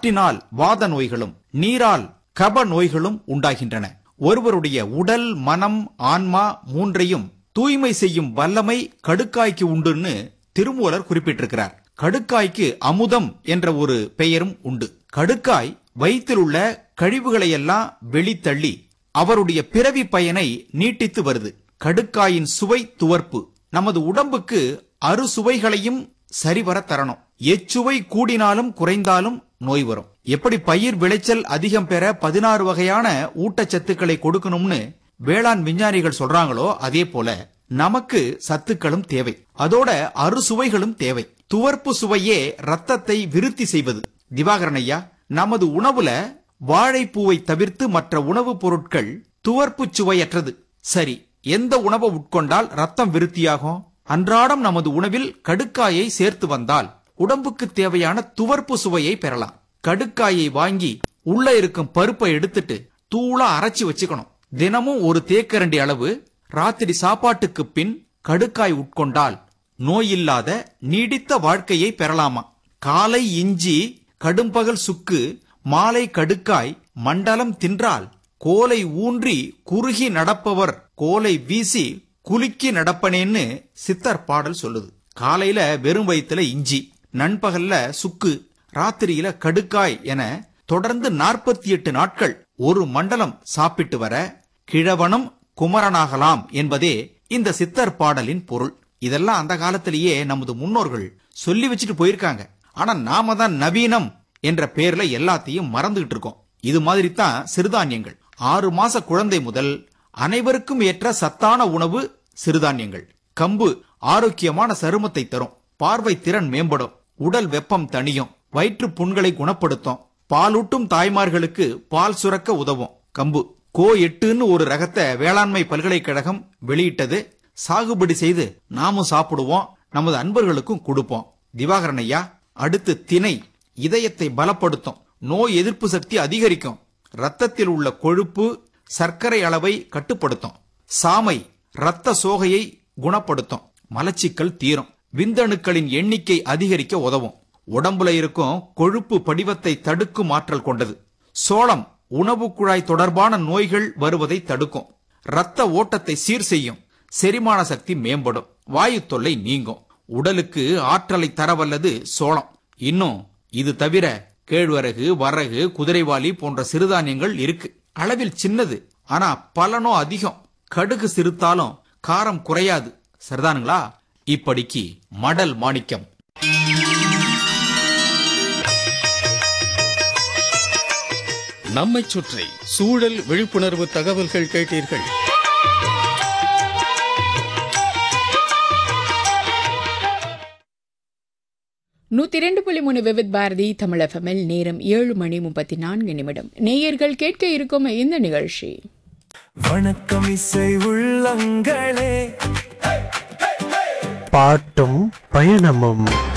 காற்றினால் வாத நோய்களும் நீரால் கப நோய்களும் உண்டாகின்றன ஒருவருடைய உடல் மனம் ஆன்மா மூன்றையும் தூய்மை செய்யும் வல்லமை கடுக்காய்க்கு உண்டுன்னு திருமூலர் குறிப்பிட்டிருக்கிறார் கடுக்காய்க்கு அமுதம் என்ற ஒரு பெயரும் உண்டு கடுக்காய் வயிற்றில் உள்ள கழிவுகளை எல்லாம் வெளித்தள்ளி அவருடைய பிறவி பயனை நீட்டித்து வருது கடுக்காயின் சுவை துவர்ப்பு நமது உடம்புக்கு அறுசுவைகளையும் சரிவர தரணும் எச்சுவை கூடினாலும் குறைந்தாலும் நோய் வரும் எப்படி பயிர் விளைச்சல் அதிகம் பெற பதினாறு வகையான ஊட்டச்சத்துக்களை கொடுக்கணும்னு வேளாண் விஞ்ஞானிகள் சொல்றாங்களோ அதே போல நமக்கு சத்துக்களும் தேவை அதோட அறுசுவைகளும் தேவை துவர்ப்பு சுவையே ரத்தத்தை விருத்தி செய்வது திவாகரன் ஐயா நமது உணவுல வாழைப்பூவை தவிர்த்து மற்ற உணவுப் பொருட்கள் துவர்ப்பு சுவையற்றது சரி எந்த உணவை உட்கொண்டால் ரத்தம் விருத்தியாகும் அன்றாடம் நமது உணவில் கடுக்காயை சேர்த்து வந்தால் உடம்புக்கு தேவையான துவர்ப்பு சுவையை பெறலாம் கடுக்காயை வாங்கி உள்ள இருக்கும் பருப்பை எடுத்துட்டு தூளா அரைச்சு வச்சுக்கணும் தினமும் ஒரு தேக்கரண்டி அளவு ராத்திரி சாப்பாட்டுக்கு பின் கடுக்காய் உட்கொண்டால் நோயில்லாத நீடித்த வாழ்க்கையை பெறலாமா காலை இஞ்சி கடும்பகல் சுக்கு மாலை கடுக்காய் மண்டலம் தின்றால் கோலை ஊன்றி குறுகி நடப்பவர் கோலை வீசி குலுக்கி நடப்பனேன்னு சித்தர் பாடல் சொல்லுது காலையில வெறும் வயித்துல இஞ்சி நண்பகல்ல சுக்கு ராத்திரியில கடுக்காய் என தொடர்ந்து நாற்பத்தி எட்டு நாட்கள் ஒரு மண்டலம் சாப்பிட்டு வர கிழவனும் குமரனாகலாம் என்பதே இந்த சித்தர் பாடலின் பொருள் இதெல்லாம் அந்த காலத்திலேயே நமது முன்னோர்கள் சொல்லி வச்சுட்டு போயிருக்காங்க ஆனா நாம தான் நவீனம் என்ற பேர்ல எல்லாத்தையும் மறந்துகிட்டு இருக்கோம் இது மாதிரி தான் சிறுதானியங்கள் ஆறு மாச குழந்தை முதல் அனைவருக்கும் ஏற்ற சத்தான உணவு சிறுதானியங்கள் கம்பு ஆரோக்கியமான சருமத்தை தரும் பார்வை திறன் மேம்படும் உடல் வெப்பம் தணியும் வயிற்று புண்களை குணப்படுத்தும் பாலூட்டும் தாய்மார்களுக்கு பால் சுரக்க உதவும் கம்பு கோ எட்டுன்னு ஒரு ரகத்தை வேளாண்மை பல்கலைக்கழகம் வெளியிட்டது சாகுபடி செய்து நாமும் சாப்பிடுவோம் நமது அன்பர்களுக்கும் கொடுப்போம் திவாகரன் ஐயா அடுத்து திணை இதயத்தை பலப்படுத்தும் நோய் எதிர்ப்பு சக்தி அதிகரிக்கும் ரத்தத்தில் உள்ள கொழுப்பு சர்க்கரை அளவை கட்டுப்படுத்தும் சாமை இரத்த சோகையை குணப்படுத்தும் மலச்சிக்கல் தீரும் விந்தணுக்களின் எண்ணிக்கை அதிகரிக்க உதவும் உடம்புல இருக்கும் கொழுப்பு படிவத்தை தடுக்கும் ஆற்றல் கொண்டது சோளம் உணவு குழாய் தொடர்பான நோய்கள் வருவதை தடுக்கும் இரத்த ஓட்டத்தை சீர் செய்யும் செரிமான சக்தி மேம்படும் வாயு தொல்லை நீங்கும் உடலுக்கு ஆற்றலை தரவல்லது சோளம் இன்னும் இது தவிர கேழ்வரகு வரகு குதிரைவாலி போன்ற சிறுதானியங்கள் இருக்கு அளவில் சின்னது ஆனா பலனோ அதிகம் கடுகு சிறுத்தாலும் காரம் குறையாது சரிதானுங்களா இப்படிக்கு மடல் மாணிக்கம் நம்மைச் சுற்றி சூழல் விழிப்புணர்வு தகவல்கள் கேட்டீர்கள் நூத்தி ரெண்டு புள்ளி மூணு விவித் பாரதி தமிழ் எஃப்எம்எல் நேரம் ஏழு மணி முப்பத்தி நான்கு நிமிடம் நேயர்கள் கேட்க இருக்கும் இந்த நிகழ்ச்சி வணக்கம் இசை உள்ளங்களே பாட்டும் பயணமும்